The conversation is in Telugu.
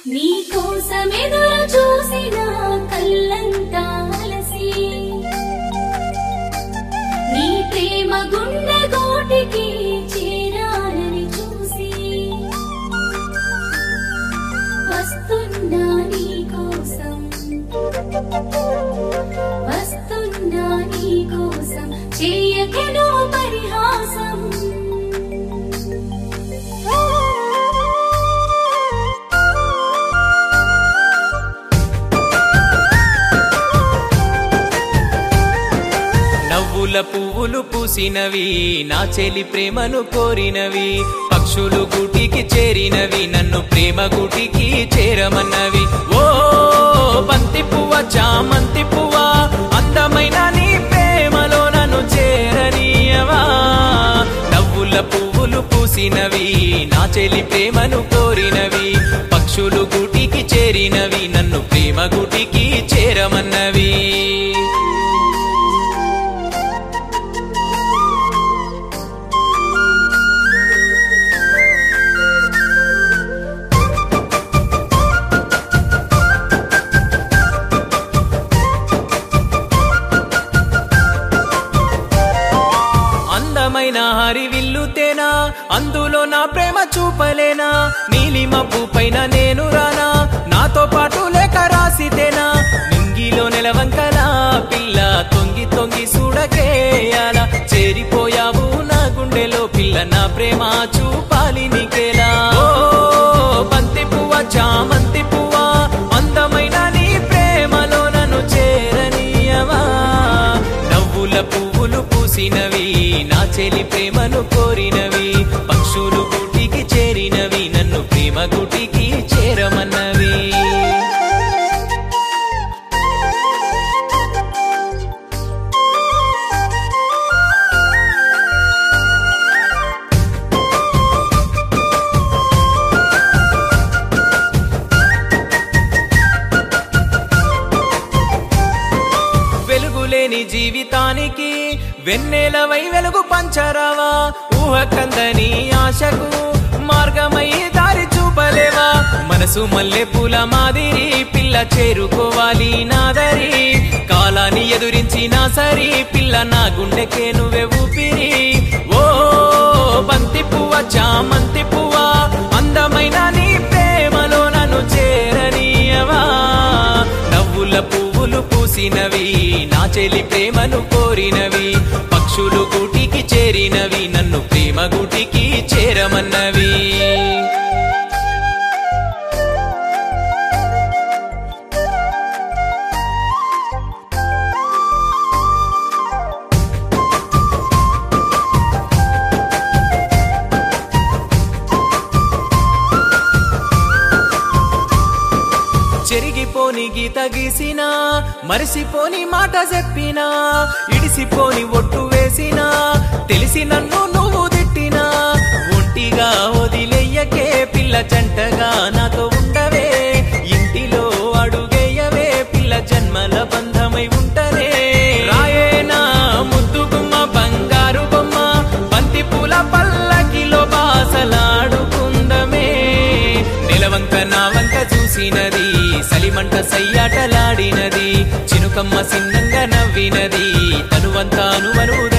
నీకోసమెదురు చూసిన కళ్ళంతా అలసి నీ ప్రేమ గుండె గోటికి చేరాలని చూసి వస్తున్నా నీకోసం వస్తున్నా నీకోసం చేయకెను పరిహాసం నవ్వుల పువ్వులు పూసినవి నా చెలి ప్రేమను కోరినవి పక్షులు గూటికి చేరినవి నన్ను ప్రేమ గూటికి చేరమన్నవి ఓ బంతి పువ్వ చామంతి పువ్వ అందమైన నీ ప్రేమలో నన్ను చేరనీయవా నవ్వుల పువ్వులు పూసినవి నా చెలి ప్రేమను కోరినవి పక్షులు గూటికి చేరినవి నన్ను ప్రేమ గూటికి చేరమన్నవి అందమైన హరివిల్లుతేనా అందులో నా ప్రేమ చూపలేనా నీలిమబ్బు పైన నేను రానా నాతో పాటు లేక రాసితేనా నింగిలో నెలవంకలా పిల్ల తొంగి తొంగి చూడకేయాల చేరిపోయావు నా గుండెలో పిల్ల నా ప్రేమ చూపాలి నీకేలా ఓ బంతి పువ్వ చామంతి పువ్వ అందమైన నీ ప్రేమలో నన్ను చేరనీయవా నవ్వుల పువ్వులు పూసినవి నా చెలి ప్రేమను కోరినవి పక్షులు గూటికి చేరినవి నన్ను ప్రేమ గూటికి చేరమన్నవి వెలుగులేని జీవితానికి వెన్నెలవై వెలుగు పంచరావా ఊహ కందని ఆశకు మార్గమై దారి చూపలేవా మనసు మల్లె పూల మాదిరి పిల్ల చేరుకోవాలి నాదరి కాలాన్ని ఎదురించి నా సరి పిల్ల నా గుండెకే నువ్వే ఊపిరి ఓ బంతి పువ్వ చామంతి పువ్వ అందమైన నీ ప్రేమలో నన్ను చేరనీయవా నవ్వుల పువ్వులు పూసినవి నా చెలి ప్రేమను కోరినవి పక్షులు గూటికి చేరినవి నన్ను ప్రేమ గూటికి చేరమన్నవి చెరిగిపోని గీత గీసినా మరిసిపోని మాట చెప్పినా ఇడిసిపోని ఒట్టు వేసినా తెలిసి నన్ను నువ్వు తిట్టినా ఒంటిగా వదిలేయకే పిల్ల జంటగా నాతో ఉండవే ఇంటిలో అడుగేయవే పిల్ల జన్మల బంధమై ఉంటనే రాయేనా ముద్దు గుమ్మ బంగారు బొమ్మ బంతి పూల పల్లకిలో బాసలాడుకుందమే నిలవంక నా వంక చూసినది సలిమంట సయ్యాటలాడినది చినుకమ్మ సిన్నంగా నవ్వినది తనువంతా అనువను